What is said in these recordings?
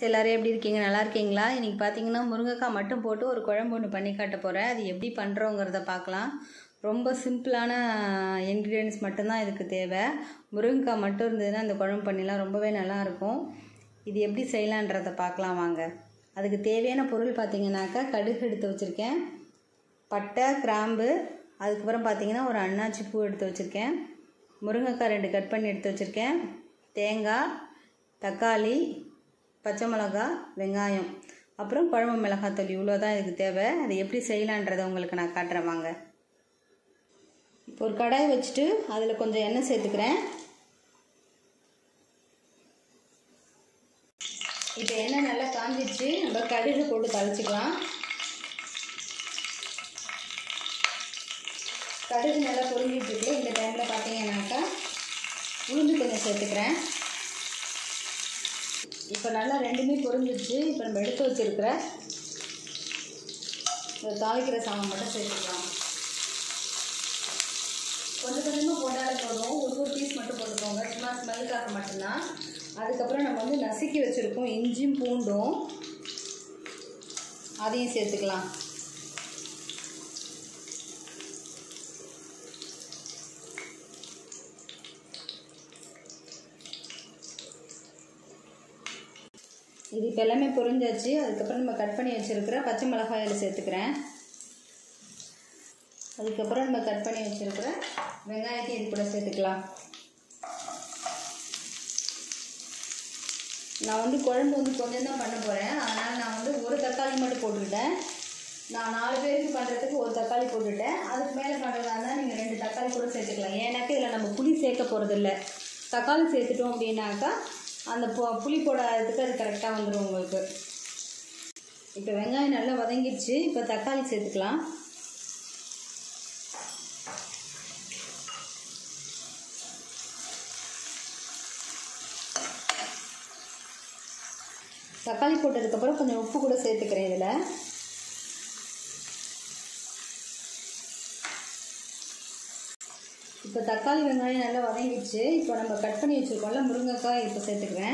எல்லாரும் எப்படி இருக்கீங்க நல்லா இருக்கீங்களா இன்றைக்கி பார்த்தீங்கன்னா முருங்கைக்காய் மட்டும் போட்டு ஒரு குழம்பு ஒன்று பண்ணி காட்ட போகிறேன் அது எப்படி பண்ணுறோங்கிறத பார்க்கலாம் ரொம்ப சிம்பிளான இன்க்ரீடியன்ஸ் மட்டும்தான் இதுக்கு தேவை முருங்கைக்காய் மட்டும் இருந்ததுன்னா இந்த குழம்பு பண்ணிலாம் ரொம்பவே நல்லாயிருக்கும் இது எப்படி செய்யலான்றதை பார்க்கலாம் வாங்க அதுக்கு தேவையான பொருள் பார்த்தீங்கன்னாக்கா கடுகு எடுத்து வச்சுருக்கேன் பட்டை கிராம்பு அதுக்கப்புறம் பார்த்தீங்கன்னா ஒரு அன்னாச்சி பூ எடுத்து வச்சுருக்கேன் முருங்கைக்காய் ரெண்டு கட் பண்ணி எடுத்து வச்சுருக்கேன் தேங்காய் தக்காளி பச்சை மிளகா வெங்காயம் அப்புறம் குழம்பு மிளகாத்தூள் இவ்வளோ தான் இதுக்கு தேவை அது எப்படி செய்யலான்றதை உங்களுக்கு நான் காட்டுறேன் வாங்க இப்போ ஒரு கடாய் வச்சுட்டு அதில் கொஞ்சம் எண்ணெய் சேர்த்துக்கிறேன் இப்போ எண்ணெய் நல்லா காஞ்சிச்சு நம்ம கடுகு போட்டு தளிச்சிக்கலாம் கடுகு நல்லா பொரிஞ்சிட்டு இருக்கு இந்த டைமில் பார்த்தீங்கன்னாக்கா உளுந்து கொஞ்சம் சேர்த்துக்கிறேன் இப்போ நல்லா ரெண்டுமே பொரிஞ்சிருச்சு இப்போ நம்ம எடுத்து வச்சுருக்கிற இந்த தாளிக்கிற சாமான் மட்டும் சேர்த்துக்கலாம் கொஞ்சம் கொஞ்சமாக போட்டாலே போதும் ஒரு ஒரு பீஸ் மட்டும் போட்டுக்கோங்க சும்மா ஸ்மெல்லுக்காக மட்டும்தான் அதுக்கப்புறம் நம்ம வந்து நசுக்கி வச்சுருக்கோம் இஞ்சியும் பூண்டும் அதையும் சேர்த்துக்கலாம் இது இப்போ எல்லாமே பொரிஞ்சாச்சு அதுக்கப்புறம் நம்ம கட் பண்ணி வச்சுருக்கிற பச்சை மிளகாயில் சேர்த்துக்கிறேன் அதுக்கப்புறம் நம்ம கட் பண்ணி வச்சுருக்கிற வெங்காயத்தையும் இது கூட சேர்த்துக்கலாம் நான் வந்து குழம்பு வந்து கொஞ்சம் தான் பண்ண போகிறேன் அதனால் நான் வந்து ஒரு தக்காளி மட்டும் போட்டுக்கிட்டேன் நான் நாலு பேருக்கு பண்ணுறதுக்கு ஒரு தக்காளி போட்டுவிட்டேன் அதுக்கு மேலே பண்ணுறதா இருந்தால் நீங்கள் ரெண்டு தக்காளி கூட சேர்த்துக்கலாம் ஏன்னாக்கா இதில் நம்ம புளி சேர்க்க போகிறதில்ல தக்காளி சேர்த்துட்டோம் அப்படின்னாக்கா அந்த பொ புளி போடாததுக்கு அது கரெக்டாக வந்துடும் உங்களுக்கு இப்போ வெங்காயம் நல்லா வதங்கிடுச்சு இப்போ தக்காளி சேர்த்துக்கலாம் தக்காளி போட்டதுக்கப்புறம் கொஞ்சம் உப்பு கூட சேர்த்துக்கிறேன் இதில் இப்போ தக்காளி வெங்காயம் நல்லா வதங்கிடுச்சு இப்போ நம்ம கட் பண்ணி வச்சுருக்கோம்ல முருங்கைக்காய் இப்போ சேர்த்துக்கிறேன்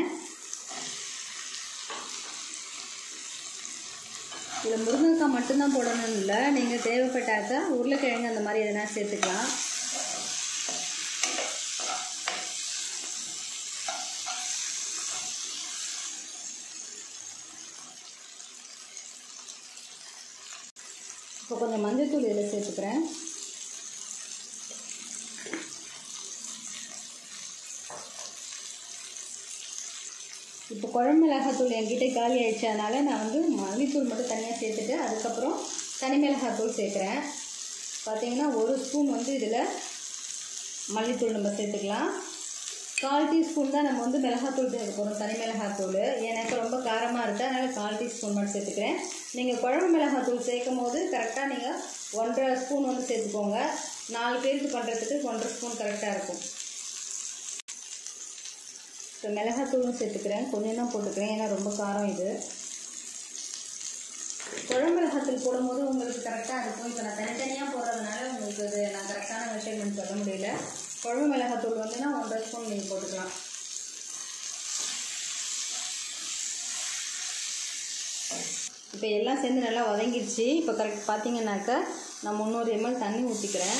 இதில் முருங்கைக்காய் மட்டும்தான் போடணும்னு இல்லை நீங்கள் தேவைப்பட்டாக்கா உருளைக்கிழங்கு அந்த மாதிரி எதனா சேர்த்துக்கலாம் இப்போ கொஞ்சம் மஞ்சள்தூள் இதில் சேர்த்துக்கிறேன் இப்போ குழம்பு மிளகாத்தூள் என்கிட்ட காலி ஆயிடுச்சு அதனால் நான் வந்து மல்லித்தூள் மட்டும் தனியாக சேர்த்துட்டு அதுக்கப்புறம் தனி மிளகாத்தூள் சேர்க்குறேன் பார்த்தீங்கன்னா ஒரு ஸ்பூன் வந்து இதில் மல்லித்தூள் நம்ம சேர்த்துக்கலாம் கால் டீஸ்பூன் தான் நம்ம வந்து மிளகாத்தூள் சேர்க்க போகிறோம் தனி மிளகாத்தூள் எனக்கு ரொம்ப காரமாக இருக்குது அதனால் கால் டீஸ்பூன் மட்டும் சேர்த்துக்கிறேன் நீங்கள் குழம்பு மிளகாத்தூள் சேர்க்கும் போது கரெக்டாக நீங்கள் ஒன்றரை ஸ்பூன் வந்து சேர்த்துக்கோங்க நாலு பேருக்கு பண்ணுறதுக்கு ஒன்றரை ஸ்பூன் கரெக்டாக இருக்கும் இப்போ மிளகாத்தூளும் சேர்த்துக்கிறேன் கொஞ்சம் தான் போட்டுக்கிறேன் ஏன்னா ரொம்ப காரம் இது குழம்பு மிளகாத்தூள் போடும்போது உங்களுக்கு கரெக்டாக இருக்கும் இப்போ நான் தனித்தனியாக போடுறதுனால உங்களுக்கு இது நான் கரெக்டான மெஷர்மெண்ட் சொல்ல முடியல குழம்பு மிளகாத்தூள் வந்துன்னா ஒன்றரை ஸ்பூன் நீங்கள் போட்டுக்கலாம் இப்போ எல்லாம் சேர்ந்து நல்லா வதங்கிடுச்சு இப்போ கரெக்ட் பார்த்தீங்கன்னாக்கா நான் முந்நூறு எம்எல் தண்ணி ஊற்றிக்கிறேன்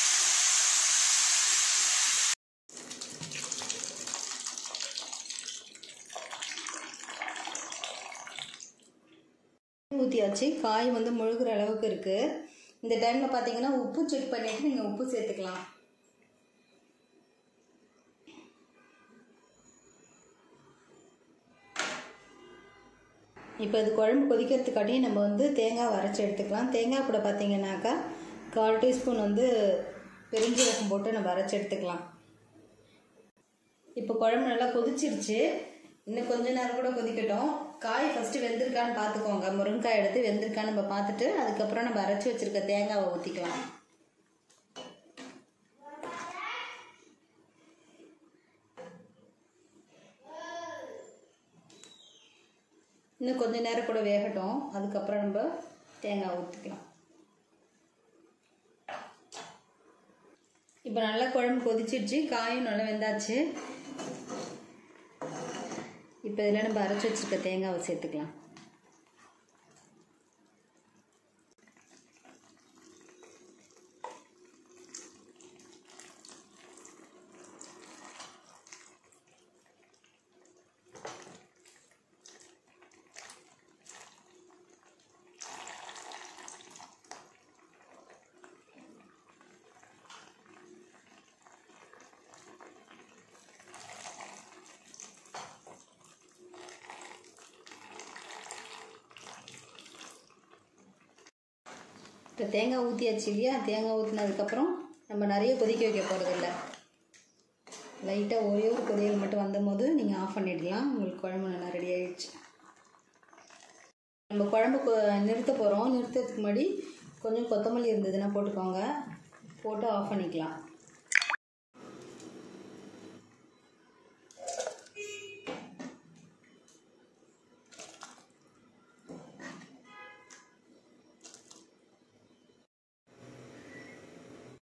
ஊற்றியாச்சு காய் வந்து முழுகிற அளவுக்கு இருக்குது இந்த டைமில் பார்த்தீங்கன்னா உப்பு செக் பண்ணிவிட்டு நீங்கள் உப்பு சேர்த்துக்கலாம் இப்போ இது குழம்பு கொதிக்கிறதுக்காட்டியும் நம்ம வந்து தேங்காய் வரைச்சி எடுத்துக்கலாம் தேங்காய் கூட பார்த்தீங்கன்னாக்கா கால் டீஸ்பூன் வந்து பெருஞ்சீரகம் போட்டு நம்ம அரைச்சி எடுத்துக்கலாம் இப்போ குழம்பு நல்லா கொதிச்சிருச்சு இன்னும் கொஞ்ச நேரம் கூட கொதிக்கட்டும் காய் ஃபஸ்ட்டு வெந்திருக்கான்னு பார்த்துக்கோங்க முருங்கைக்காய் எடுத்து வெந்திருக்கான்னு நம்ம பார்த்துட்டு அதுக்கப்புறம் நம்ம அரைச்சி வச்சுருக்க தேங்காவை ஊற்றிக்கலாம் இன்னும் கொஞ்ச நேரம் கூட வேகட்டும் அதுக்கப்புறம் நம்ம தேங்காய் ஊற்றிக்கலாம் இப்போ நல்லா குழம்பு கொதிச்சிடுச்சு காயும் நல்லா வெந்தாச்சு இப்போ இதில் நம்ம அரைச்சி வச்சுருக்க தேங்காவை சேர்த்துக்கலாம் இப்போ தேங்காய் ஊற்றியாச்சு இல்லையா தேங்காய் ஊற்றினதுக்கப்புறம் நம்ம நிறைய கொதிக்க வைக்க போகிறதில்ல லைட்டாக ஒரே ஒரு கொதியல் மட்டும் வந்தபோது நீங்கள் ஆஃப் பண்ணிடலாம் உங்களுக்கு குழம்பு நல்லா ரெடி ஆயிடுச்சு நம்ம குழம்பு கொ- நிறுத்த போகிறோம் நிறுத்துறதுக்கு முன்னாடி கொஞ்சம் கொத்தமல்லி இருந்ததுன்னா போட்டுக்கோங்க போட்டு ஆஃப் பண்ணிக்கலாம்